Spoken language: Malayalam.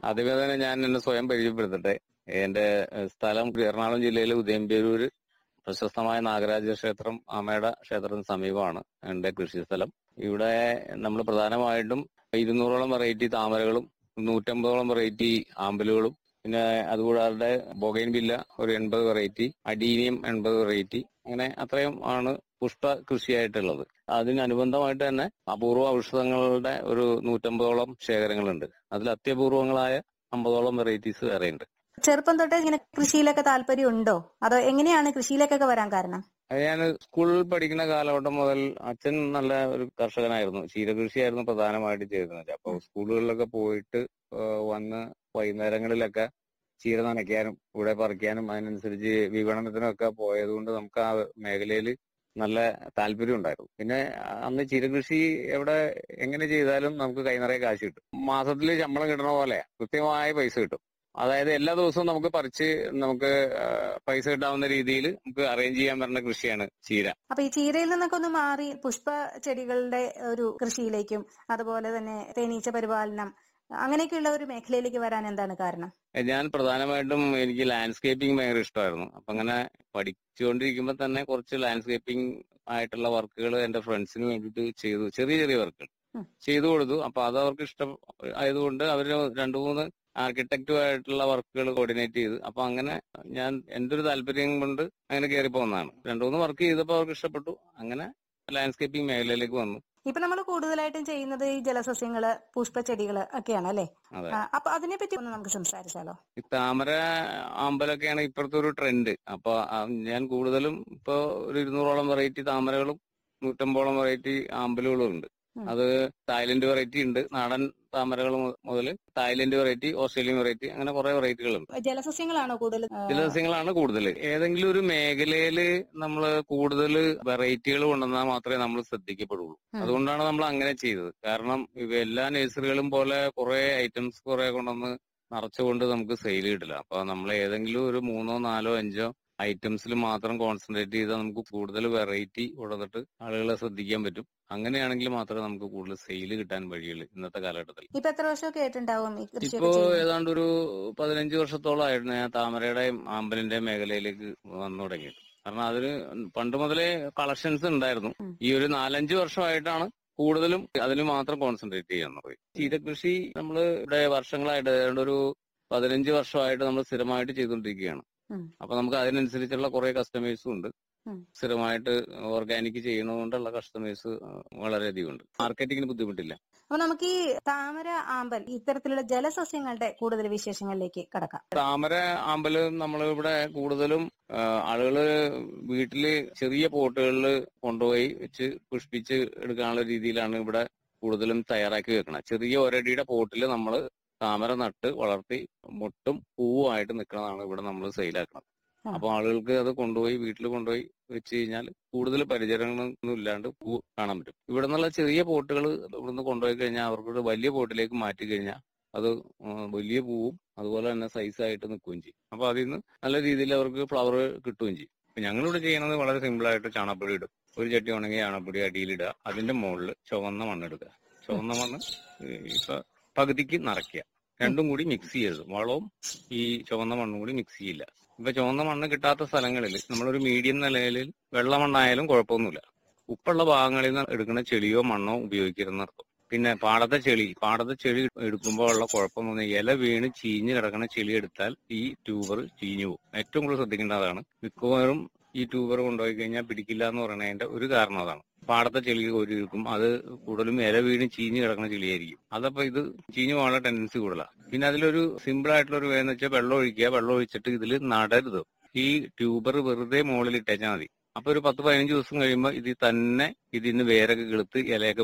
ആദ്യമേ തന്നെ ഞാൻ എന്നെ സ്വയം പരിചയപ്പെടുത്തട്ടെ എന്റെ ഏഹ്, സ്ഥലം എറണാകുളം ജില്ലയിലെ ഉദയംപേരൂര് പ്രശസ്തമായ നാഗരാജ ക്ഷേത്രം ആമയുടെ ക്ഷേത്രത്തിന് സമീപമാണ് എന്റെ കൃഷിസ്ഥലം ഇവിടെ നമ്മൾ പ്രധാനമായിട്ടും ഇരുന്നൂറോളം വെറൈറ്റി താമരകളും നൂറ്റമ്പതോളം വെറൈറ്റി ആമ്പലുകളും പിന്നെ അതുകൂടാതെ ബൊഗൈൻവില്ല ഒരു എൺപത് വെറൈറ്റി അഡീനിയം എൺപത് വെറൈറ്റി അങ്ങനെ അത്രയും ആണ് പുഷ്പ കൃഷിയായിട്ടുള്ളത് അതിനനുബന്ധമായിട്ട് തന്നെ അപൂർവ ഔഷധങ്ങളുടെ ഒരു നൂറ്റമ്പതോളം ശേഖരങ്ങളുണ്ട് അതിൽ അത്യപൂർവങ്ങളായ അമ്പതോളം വെറൈറ്റീസ് വേറെയുണ്ട് ചെറുപ്പം തൊട്ടേ ഇങ്ങനെ കൃഷിയിലൊക്കെ താല്പര്യം ഉണ്ടോ അതോ എങ്ങനെയാണ് കൃഷിയിലേക്കൊക്കെ വരാൻ കാരണം ഞാൻ സ്കൂളിൽ പഠിക്കുന്ന കാലഘട്ടം മുതൽ അച്ഛൻ നല്ല ഒരു കർഷകനായിരുന്നു ക്ഷീരകൃഷിയായിരുന്നു പ്രധാനമായിട്ട് ചെയ്തിരുന്നത് അപ്പൊ സ്കൂളുകളിലൊക്കെ പോയിട്ട് ഏഹ് വന്ന് വൈകുന്നേരങ്ങളിലൊക്കെ ചീര നനയ്ക്കാനും ഇവിടെ പറിക്കാനും അതിനനുസരിച്ച് വിപണനത്തിനൊക്കെ പോയതുകൊണ്ട് നമുക്ക് ആ മേഖലയിൽ നല്ല താല്പര്യം ഉണ്ടായിരുന്നു പിന്നെ അന്ന് ചീരകൃഷി എവിടെ എങ്ങനെ ചെയ്താലും നമുക്ക് കൈനിറയെ കാശ് കിട്ടും മാസത്തിൽ ശമ്പളം കിട്ടണ പോലെ കൃത്യമായ പൈസ കിട്ടും അതായത് എല്ലാ ദിവസവും നമുക്ക് പറിച്ച് നമുക്ക് ആ, പൈസ കിട്ടാവുന്ന രീതിയിൽ നമുക്ക് അറേഞ്ച് ചെയ്യാൻ പറ്റുന്ന കൃഷിയാണ് ചീര അപ്പൊ ഈ ചീരയിൽ നിന്നൊക്കെ ഒന്ന് മാറി പുഷ്പ ചെടികളുടെ ഒരു കൃഷിയിലേക്കും അതുപോലെ തന്നെ തേനീച്ച പരിപാലനം അങ്ങനെയൊക്കെയുള്ള ഒരു മേഖലയിലേക്ക് വരാൻ എന്താണ് കാരണം ഞാൻ പ്രധാനമായിട്ടും എനിക്ക് ലാൻഡ്സ്കേപ്പിംഗ് ഭയങ്കര ഇഷ്ടമായിരുന്നു അപ്പൊ അങ്ങനെ പഠിച്ചുകൊണ്ടിരിക്കുമ്പോൾ തന്നെ കുറച്ച് ലാൻഡ്സ്കേപ്പിംഗ് ആയിട്ടുള്ള വർക്കുകൾ എന്റെ ഫ്രണ്ട്സിന് വേണ്ടിയിട്ട് ചെയ്തു ചെറിയ ചെറിയ വർക്കുകൾ ഉം. ചെയ്തു കൊടുത്തു അപ്പൊ അത് അവർക്ക് ഇഷ്ടം ആയതുകൊണ്ട് അവര് രണ്ടു മൂന്ന് ആർക്കിടെക്റ്റുമായിട്ടുള്ള വർക്കുകൾ കോർഡിനേറ്റ് ചെയ്തു അപ്പൊ അങ്ങനെ ഞാൻ എന്റെ ഒരു താല്പര്യം കൊണ്ട് അങ്ങനെ കയറി പോകുന്നതാണ് രണ്ടു മൂന്ന് വർക്ക് ചെയ്തപ്പോൾ അവർക്ക് ഇഷ്ടപ്പെട്ടു അങ്ങനെ ലാൻഡ്സ്കേപ്പിംഗ് മേഖലയിലേക്ക് വന്നു ഇപ്പൊ നമ്മൾ കൂടുതലായിട്ടും ചെയ്യുന്നത് ഈ ജലസസ്യങ്ങള് പുഷ്പച്ചെടികള് ഒക്കെയാണ് അല്ലെ അതെ. അപ്പൊ അതിനെ പറ്റി ഒന്ന് നമുക്ക് സംസാരിച്ചാലോ ഈ താമര ആമ്പലൊക്കെയാണ് ഇപ്പോഴത്തെ ഒരു ട്രെൻഡ് അപ്പൊ ആ ഞാൻ കൂടുതലും ഇപ്പൊ ഒരു ഇരുന്നൂറോളം വെറൈറ്റി താമരകളും നൂറ്റമ്പോളം വെറൈറ്റി ആമ്പലുകളും ഉണ്ട് ഉം. അത് തായ്ലൻഡ് വെറൈറ്റി ഉണ്ട് നാടൻ താമരകൾ മുതൽ തായ്ലൻഡ് വെറൈറ്റി ഓസ്ട്രേലിയൻ വെറൈറ്റി അങ്ങനെ കുറെ വെറൈറ്റികളുണ്ട് ജലസസ്യങ്ങളാണോ കൂടുതൽ ചില സസ്യങ്ങളാണ് കൂടുതൽ ഏതെങ്കിലും ഒരു മേഖലയിൽ നമ്മൾ കൂടുതൽ വെറൈറ്റികൾ കൊണ്ടുവന്നാൽ മാത്രമേ നമ്മൾ ശ്രദ്ധിക്കപ്പെടുള്ളൂ ഉം. അതുകൊണ്ടാണ് നമ്മൾ അങ്ങനെ ചെയ്തത് കാരണം ഇവ എല്ലാ നഴ്സറികളും പോലെ കുറെ ഐറ്റംസ് കുറെ കൊണ്ടുവന്ന് നിറച്ചുകൊണ്ട് നമുക്ക് സെയിൽ കിട്ടില്ല അപ്പൊ നമ്മൾ ഏതെങ്കിലും ഒരു മൂന്നോ നാലോ അഞ്ചോ ഐറ്റംസിൽ മാത്രം കോൺസെൻട്രേറ്റ് ചെയ്താൽ നമുക്ക് കൂടുതൽ വെറൈറ്റി കൊടുത്തിട്ട് ആളുകളെ ശ്രദ്ധിക്കാൻ പറ്റും അങ്ങനെയാണെങ്കിൽ മാത്രമേ നമുക്ക് കൂടുതൽ സെയിൽ കിട്ടാൻ വഴിയുള്ളൂ ഇന്നത്തെ കാലഘട്ടത്തിൽ ഇപ്പൊ എത്ര വർഷമൊക്കെ ആയിട്ടുണ്ടാവും ഈ ഇപ്പോ കൃഷിയൊക്കെ ചെയ്യുന്നത്? ഏതാണ്ട് ഒരു പതിനഞ്ച് വർഷത്തോളമായിരുന്നു ഞാൻ താമരയുടെയും ആമ്പലിന്റെയും മേഖലയിലേക്ക് വന്നു തുടങ്ങിയത് കാരണം അതിന് പണ്ട് മുതലേ കളക്ഷൻസ് ഉണ്ടായിരുന്നു ഉം. ഈ ഒരു നാലഞ്ച് വർഷമായിട്ടാണ് കൂടുതലും അതിന് മാത്രം കോൺസെൻട്രേറ്റ് ചെയ്യാൻ തുടങ്ങി ചീരകൃഷി നമ്മൾ ഇവിടെ വർഷങ്ങളായിട്ട് ഏതാണ്ട് ഒരു പതിനഞ്ച് വർഷമായിട്ട് നമ്മൾ സ്ഥിരമായിട്ട് ചെയ്തുകൊണ്ടിരിക്കുകയാണ് ഉം. അപ്പൊ നമുക്ക് അതിനനുസരിച്ചുള്ള കുറെ കസ്റ്റമേഴ്സും ഉണ്ട് ഉം. സ്ഥിരമായിട്ട് ഓർഗാനിക് ചെയ്യുന്നതുകൊണ്ടുള്ള കസ്റ്റമേഴ്സ് വളരെയധികം ഉണ്ട് മാർക്കറ്റിങ്ങിന് ബുദ്ധിമുട്ടില്ല അപ്പൊ നമുക്ക് ഈ താമര ആമ്പൽ ഇത്തരത്തിലുള്ള ജലസസ്യങ്ങളുടെ കൂടുതൽ വിശേഷങ്ങളിലേക്ക് കടക്കാം താമര അമ്പല് നമ്മൾ ഇവിടെ കൂടുതലും ആ, ആളുകള് വീട്ടില് ചെറിയ പോട്ടുകളിൽ കൊണ്ടുപോയി വെച്ച് പുഷ്പിച്ച് എടുക്കാനുള്ള രീതിയിലാണ് ഇവിടെ കൂടുതലും തയ്യാറാക്കി വെക്കണം ചെറിയ ഒരടിയുടെ പോട്ടിൽ നമ്മൾ താമര നട്ട് വളർത്തി മുട്ടും പൂവുമായിട്ട് നിൽക്കുന്നതാണ് ഇവിടെ നമ്മൾ സെയിലാക്കുന്നത് ആ. അപ്പൊ ആളുകൾക്ക് അത് കൊണ്ടുപോയി വീട്ടിൽ കൊണ്ടുപോയി വെച്ച് കഴിഞ്ഞാൽ കൂടുതൽ പരിചരണങ്ങളൊന്നും ഇല്ലാണ്ട് പൂ കാണാൻ പറ്റും ഇവിടെ നിന്നുള്ള ചെറിയ പോട്ടുകൾ ഇവിടുന്ന് കൊണ്ടുപോയി കഴിഞ്ഞാൽ അവർക്ക് വലിയ പോട്ടിലേക്ക് മാറ്റി കഴിഞ്ഞാൽ അത് ആ, വലിയ പൂവും അതുപോലെ തന്നെ സൈസായിട്ട് നിൽക്കുകയും ചെയ്യും അപ്പൊ അതിൽ നിന്ന് നല്ല രീതിയിൽ അവർക്ക് ഫ്ലവർ കിട്ടുകയും ചെയ്യും ഇപ്പൊ ഞങ്ങളിവിടെ ചെയ്യുന്നത് വളരെ സിമ്പിൾ ആയിട്ട് ചാണകപ്പൊടി ഇടും ഒരു ചട്ടി ഉണങ്ങി ചാണകപ്പൊടി അടിയിലിടുക അതിന്റെ മുകളിൽ ചുവന്ന മണ്ണെടുക്കുക ചുവന്ന മണ്ണ് ഈ ഇപ്പൊ പകുതിക്ക് നിറയ്ക്കുക രണ്ടും കൂടി മിക്സ് ചെയ്യരുത് വളവും ഈ ചുവന്ന മണ്ണും കൂടി മിക്സ് ചെയ്യില്ല ഇപ്പൊ ചുവന്ന മണ്ണ് കിട്ടാത്ത സ്ഥലങ്ങളിൽ നമ്മളൊരു മീഡിയം നിലയിൽ വെള്ള മണ്ണായാലും കുഴപ്പമൊന്നുമില്ല ഉപ്പുള്ള ഭാഗങ്ങളിൽ നിന്ന് എടുക്കുന്ന ചെളിയോ മണ്ണോ ഉപയോഗിക്കരുതെന്ന് അർത്ഥം പിന്നെ പാടത്തെ ചെളി പാടത്തെ ചെളി എടുക്കുമ്പോൾ ഉള്ള കുഴപ്പം എന്ന് പറഞ്ഞാൽ ഇല വീണ് ചീഞ്ഞ് കിടക്കുന്ന ചെളി എടുത്താൽ ഈ ട്യൂബർ ചീഞ്ഞു പോകും ഏറ്റവും കൂടുതൽ ശ്രദ്ധിക്കേണ്ടതാണ് മിക്കവാറും ഈ ട്യൂബർ കൊണ്ടുപോയി കഴിഞ്ഞാൽ പിടിക്കില്ല എന്ന് പറയുന്നതിന്റെ ഒരു കാരണം അതാണ് പാടത്തെ ചെളി ഒരു ഇരിക്കും അത് കൂടുതലും ഇല വീണ് ചീഞ്ഞ് കിടക്കുന്ന ചെളിയായിരിക്കും അതപ്പോ ഇത് ചീഞ്ഞു പോകാനുള്ള ടെൻഡൻസി കൂടുതലാണ് പിന്നെ അതിലൊരു സിമ്പിൾ ആയിട്ടുള്ള ഒരു വേ എന്ന് വെച്ചാൽ വെള്ളം ഒഴിക്കുക വെള്ളം ഒഴിച്ചിട്ട് ഇതിൽ നടരുത് ഈ ട്യൂബർ വെറുതെ മുകളിൽ ഇട്ടേച്ചാൽ മതി അപ്പൊ ഒരു പത്ത് പതിനഞ്ച് ദിവസം കഴിയുമ്പോൾ ഇതിൽ തന്നെ ഇതിന്ന് വേരൊക്കെ കിളുത്ത് ഇലയൊക്കെ